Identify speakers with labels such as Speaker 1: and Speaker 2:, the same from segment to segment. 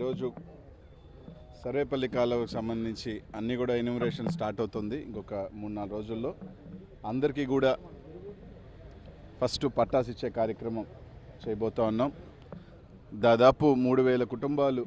Speaker 1: ఈరోజు సర్వేపల్లి కాలువకు సంబంధించి అన్నీ కూడా ఎన్యూమరేషన్ స్టార్ట్ అవుతుంది ఇంకొక మూడు నాలుగు రోజుల్లో అందరికీ కూడా ఫస్ట్ పట్టాస్ ఇచ్చే కార్యక్రమం చేయబోతా ఉన్నాం దాదాపు మూడు వేల కుటుంబాలు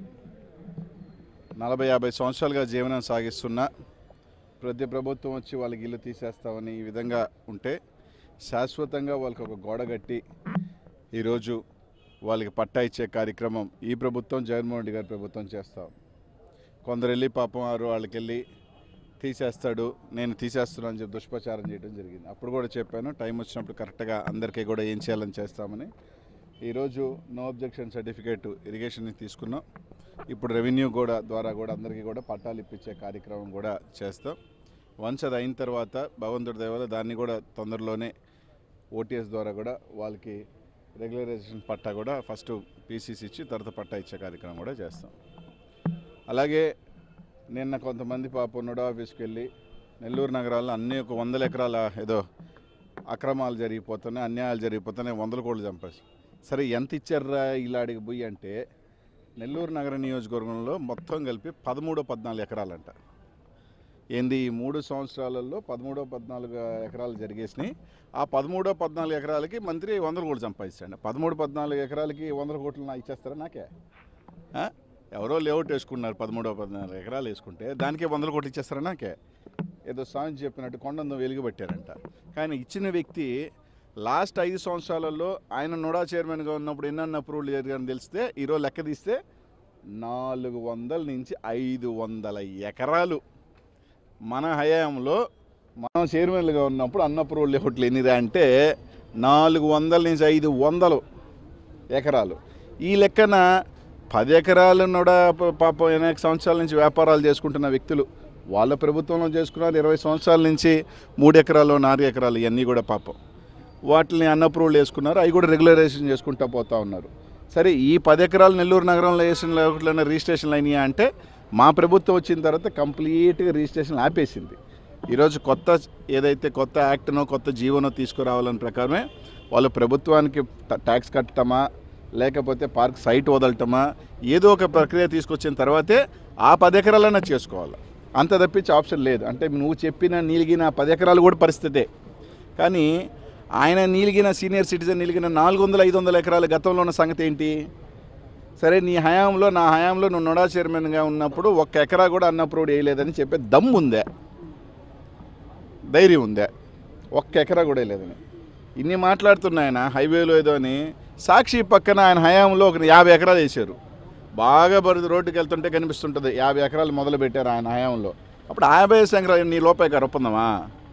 Speaker 1: నలభై యాభై సంవత్సరాలుగా జీవనం సాగిస్తున్న ప్రతి ప్రభుత్వం వచ్చి వాళ్ళకి ఇల్లు తీసేస్తామని ఈ విధంగా ఉంటే శాశ్వతంగా వాళ్ళకి ఒక గోడ కట్టి ఈరోజు వాళ్ళకి పట్టా ఇచ్చే కార్యక్రమం ఈ ప్రభుత్వం జగన్మోహన్ రెడ్డి గారి ప్రభుత్వం చేస్తాం కొందరు వెళ్ళి పాపం వారు వాళ్ళకి వెళ్ళి తీసేస్తాడు నేను తీసేస్తున్నాను అని చెప్పి దుష్ప్రచారం చేయడం జరిగింది అప్పుడు కూడా చెప్పాను టైం వచ్చినప్పుడు కరెక్ట్గా అందరికీ కూడా ఏం చేయాలని చేస్తామని ఈరోజు నో అబ్జెక్షన్ సర్టిఫికేట్ ఇరిగేషన్ తీసుకున్నాం ఇప్పుడు రెవెన్యూ కూడా ద్వారా కూడా అందరికీ కూడా పట్టాలు ఇప్పించే కార్యక్రమం కూడా చేస్తాం వన్స్ అది అయిన తర్వాత భగవంతుడి దయవల్ల దాన్ని కూడా తొందరలోనే ఓటీఎస్ ద్వారా కూడా వాళ్ళకి రెగ్యులరైజేషన్ పట్టా కూడా ఫస్ట్ పీసీసీ ఇచ్చి తర్వాత పట్టా ఇచ్చే కార్యక్రమం కూడా చేస్తాం అలాగే నిన్న కొంతమంది పాపం నోడా ఆఫీస్కి వెళ్ళి నెల్లూరు నగరాల్లో అన్ని ఒక వందల ఎకరాల ఏదో అక్రమాలు జరిగిపోతున్నాయి అన్యాయాలు జరిగిపోతున్నాయి వందల కోట్లు చంపేసి సరే ఎంత ఇచ్చారా ఇలాడికి పోయి అంటే నెల్లూరు నగర నియోజకవర్గంలో మొత్తం కలిపి పదమూడో పద్నాలుగు ఎకరాలంట ఏంది ఈ మూడు సంవత్సరాలలో పదమూడో పద్నాలుగు ఎకరాలు జరిగేసినాయి ఆ పదమూడో పద్నాలుగు ఎకరాలకి మంత్రి వందల కోట్లు సంపాదిస్తాడు పదమూడు పద్నాలుగు ఎకరాలకి వందల కోట్లు నా ఇచ్చేస్తారా నాకే ఆ? ఎవరో లేఅవుట్ వేసుకున్నారు పదమూడో పద్నాలుగు ఎకరాలు వేసుకుంటే దానికే వందల కోట్లు ఇచ్చేస్తారా నాకే ఏదో సాంగ్ చెప్పినట్టు కొండందో వెలుగు పెట్టారంట కానీ ఇచ్చిన వ్యక్తి లాస్ట్ ఐదు సంవత్సరాలలో ఆయన నోడా చైర్మన్గా ఉన్నప్పుడు ఎన్నెన్న అప్రూవల్ జరిగాయని తెలిస్తే ఈరోజు లెక్క తీస్తే నాలుగు వందల నుంచి ఐదు వందల ఎకరాలు మన హయాంలో మనం చైర్మన్లుగా ఉన్నప్పుడు అన్న అప్రూవల్ లేఅవుట్లు ఎన్నిరా అంటే నాలుగు వందల నుంచి ఐదు వందలు ఎకరాలు ఈ లెక్కన పది ఎకరాలు కూడా ప- పాపం అనేక సంవత్సరాల నుంచి వ్యాపారాలు చేసుకుంటున్న వ్యక్తులు వాళ్ళ ప్రభుత్వంలో చేసుకున్నారు ఇరవై సంవత్సరాల నుంచి మూడు ఎకరాలు నాలుగు ఎకరాలు ఇవన్నీ కూడా పాపం వాటిని అన్అప్రూవల్ వేసుకున్నారు అవి కూడా రెగ్యులరైజేషన్ చేసుకుంటూ పోతా ఉన్నారు సరే ఈ పది ఎకరాలు నెల్లూరు నగరంలో వేసిన లేఅవుట్లైనా రిజిస్ట్రేషన్లు అయినాయా అంటే మా ప్రభుత్వం వచ్చిన తర్వాత కంప్లీట్గా రిజిస్ట్రేషన్ ఆపేసింది ఈరోజు కొత్త ఏదైతే కొత్త యాక్ట్నో కొత్త జీవనో తీసుకురావాలని ప్రకారమే వాళ్ళు ప్రభుత్వానికి ట- ట్యాక్స్ కట్టటమా లేకపోతే పార్క్ సైట్ వదలటమా ఏదో ఒక ప్రక్రియ తీసుకొచ్చిన తర్వాతే ఆ పది ఎకరాలైనా చేసుకోవాలి అంత తప్పించి ఆప్షన్ లేదు అంటే నువ్వు చెప్పిన నీలిగిన పది ఎకరాలు కూడా పరిస్థితే కానీ ఆయన నీలిగిన సీనియర్ సిటిజన్ నీలిగిన నాలుగు వందల ఐదు వందల ఎకరాల గతంలో ఉన్న సంగతి ఏంటి సరే నీ హయాంలో నా హయాంలో నువ్వు నొడా చైర్మన్గా ఉన్నప్పుడు ఒక్క ఎకరా కూడా అన్నప్రూవ్డ్ వేయలేదని చెప్పే దమ్ము ఉందే ధైర్యం ఉందే ఒక్క ఎకరా కూడా వేయలేదని ఇన్ని మాట్లాడుతున్నాయన హైవేలో ఏదో అని సాక్షి పక్కన ఆయన హయాంలో ఒక యాభై ఎకరాలు వేశారు బాగా బరుదు రోడ్డుకి వెళ్తుంటే కనిపిస్తుంటుంది యాభై ఎకరాలు మొదలు పెట్టారు ఆయన హయాంలో అప్పుడు యాభై ఎకరాలు నీ లోపాయి గారు ఒప్పందమా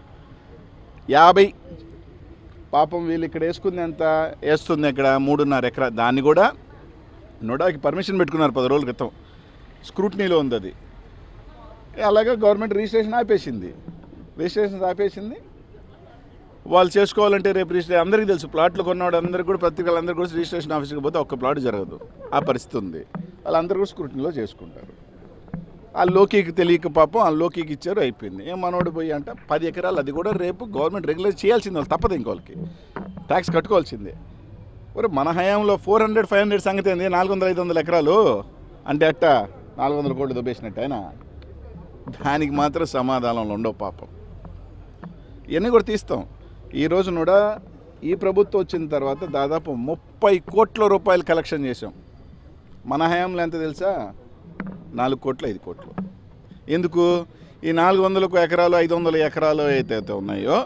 Speaker 1: యాభై పాపం వీళ్ళు ఇక్కడ వేసుకుంది ఎంత వేస్తుంది ఇక్కడ మూడున్నర ఎకరా దాన్ని కూడా నోడాకి పర్మిషన్ పెట్టుకున్నారు పది రోజుల క్రితం స్క్రూట్నీలో ఉంది అది అలాగే గవర్నమెంట్ రిజిస్ట్రేషన్ ఆపేసింది రిజిస్ట్రేషన్ ఆపేసింది వాళ్ళు చేసుకోవాలంటే రేపు రిజిస్ట్రేషన్ అందరికీ తెలుసు ప్లాట్లు కొన్నవాడు అందరికీ కూడా పత్రికలు అందరికీ కూడా రిజిస్ట్రేషన్ ఆఫీస్కి పోతే ఒక్క ప్లాట్ జరగదు ఆ పరిస్థితి ఉంది వాళ్ళందరూ కూడా స్క్రూటినీలో చేసుకుంటారు ఆ లోకీకి తెలియక పాపం ఆ లోకీకి ఇచ్చారు అయిపోయింది ఏం మనోడు పోయి అంటే పది ఎకరాలు అది కూడా రేపు గవర్నమెంట్ రెగ్యులర్ చేయాల్సింది వాళ్ళు తప్పదు ఇంకోళ్ళకి ట్యాక్స్ కట్టుకోవాల్సిందే మరి మన హయాంలో ఫోర్ హండ్రెడ్ ఫైవ్ హండ్రెడ్ సంగతి ఏంది నాలుగు వందల ఐదు వందల ఎకరాలు అంటే అట్ట నాలుగు వందల కోట్లు దొబ్బేసినట్టు అయినా దానికి మాత్రం సమాధానంలో ఉండవు పాపం ఇవన్నీ కూడా తీస్తాం ఈరోజు కూడా ఈ ప్రభుత్వం వచ్చిన తర్వాత దాదాపు ముప్పై కోట్ల రూపాయలు కలెక్షన్ చేసాం మన హయాంలో ఎంత తెలుసా నాలుగు కోట్లు ఐదు కోట్లు ఎందుకు ఈ నాలుగు వందలకు ఎకరాలు ఐదు వందల ఎకరాలు అయితే ఉన్నాయో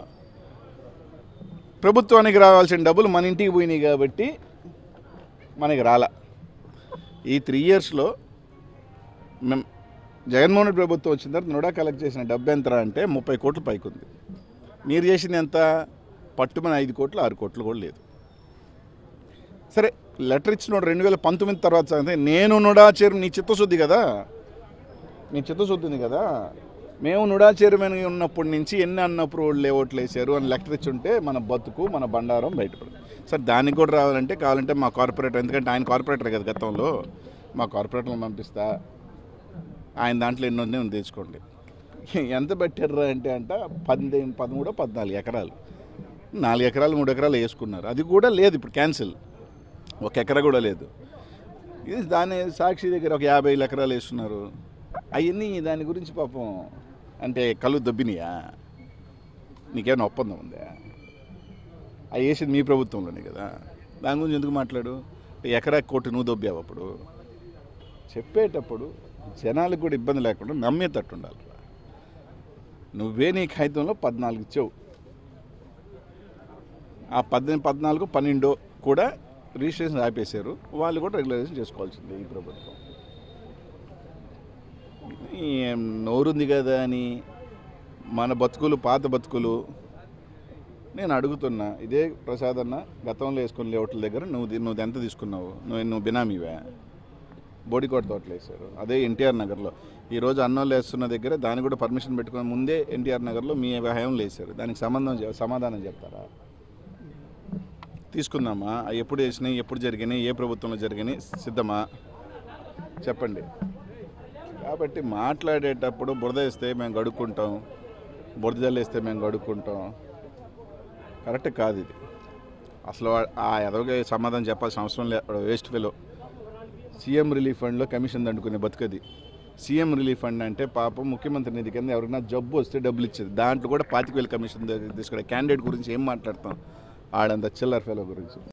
Speaker 1: ప్రభుత్వానికి రావాల్సిన డబ్బులు మన ఇంటికి పోయినాయి కాబట్టి మనకి రాల ఈ త్రీ ఇయర్స్లో మేము జగన్మోహన్ రెడ్డి ప్రభుత్వం వచ్చిన తర్వాత నుడా కలెక్ట్ చేసిన డబ్బు ఎంత అంటే ముప్పై కోట్లు పైకి ఉంది మీరు చేసింది ఎంత పట్టుమని ఐదు కోట్లు ఆరు కోట్లు కూడా లేదు సరే లెటర్ ఇచ్చిన రెండు వేల పంతొమ్మిది తర్వాత సంగతి నేను నుడా చేరు నీ చిత్తశుద్ధి కదా నీ చిత్తశుద్ధి ఉంది కదా మేము నుడా చైర్మన్ ఉన్నప్పటి నుంచి ఎన్ని అన్నప్పుడు లేఅవుట్లు వేసారు అని లెక్క తెచ్చుంటే మన బతుకు మన బండారం బయటపడదు సరే దానికి కూడా రావాలంటే కావాలంటే మా కార్పొరేటర్ ఎందుకంటే ఆయన కార్పొరేటర్ కదా గతంలో మా కార్పొరేటర్ని పంపిస్తా ఆయన దాంట్లో ఎన్ని ఉంది తెచ్చుకోండి ఎంత పెట్టారు అంటే అంట పద్దెనిమిది పదమూడో పద్నాలుగు ఎకరాలు నాలుగు ఎకరాలు మూడు ఎకరాలు వేసుకున్నారు అది కూడా లేదు ఇప్పుడు క్యాన్సిల్ ఒక ఎకరా కూడా లేదు ఇది దాని సాక్షి దగ్గర ఒక యాభై ఎకరాలు వేస్తున్నారు అవన్నీ దాని గురించి పాపం అంటే కళ్ళు దొబ్బినాయా నీకేమైనా ఒప్పందం ఉందా అవి వేసింది మీ ప్రభుత్వంలోనే కదా దాని గురించి ఎందుకు మాట్లాడు ఎకరా కోటి నువ్వు దొబ్బావు అప్పుడు చెప్పేటప్పుడు జనాలకు కూడా ఇబ్బంది లేకుండా నమ్మేటట్టు ఉండాలి నువ్వే నీ కాగితంలో పద్నాలుగు ఇచ్చావు ఆ పద్దెనిమిది పద్నాలుగు పన్నెండు కూడా రిజిస్ట్రేషన్ ఆపేశారు వాళ్ళు కూడా రెగ్యులైజేషన్ చేసుకోవాల్సిందే ఈ ప్రభుత్వం ఈ నోరుంది కదా అని మన బతుకులు పాత బతుకులు నేను అడుగుతున్నా ఇదే ప్రసాద్ అన్న గతంలో వేసుకున్న లేఅవుట్ల దగ్గర నువ్వు ది- నువ్వు ఎంత తీసుకున్నావు నువ్వు నువ్వు బినామీవే బోడికోట తోటలు వేశారు అదే ఎన్టీఆర్ నగర్లో ఈరోజు అన్నోళ్ళు వేస్తున్న దగ్గర దాన్ని కూడా పర్మిషన్ పెట్టుకునే ముందే ఎన్టీఆర్ నగర్లో మీ హయాంలో వేశారు దానికి సంబంధం చె- సమాధానం చెప్తారా తీసుకుందామా అవి ఎప్పుడు వేసినాయి ఎప్పుడు జరిగినాయి ఏ ప్రభుత్వంలో జరిగినాయి సిద్ధమా చెప్పండి కాబట్టి మాట్లాడేటప్పుడు బురద వేస్తే మేము గడుక్కుంటాం బురద జల్లేస్తే మేము గడుక్కుంటాం కరెక్ట్ కాదు ఇది అసలు వా- ఆ ఎదవగా సమాధానం చెప్పాల్సిన అవసరం లేదు వేస్ట్ ఫెలో సీఎం రిలీఫ్ ఫండ్లో కమిషన్ దండుకునే బతుకది సీఎం రిలీఫ్ ఫండ్ అంటే పాపం ముఖ్యమంత్రి నిధి కింద ఎవరికైనా జబ్బు వస్తే డబ్బులు ఇచ్చేది దాంట్లో కూడా పాతిక వేల కమిషన్ తీసుకునే క్యాండిడేట్ గురించి ఏం మాట్లాడతాం ఆడంత చిల్లర్ ఫెలో గురించి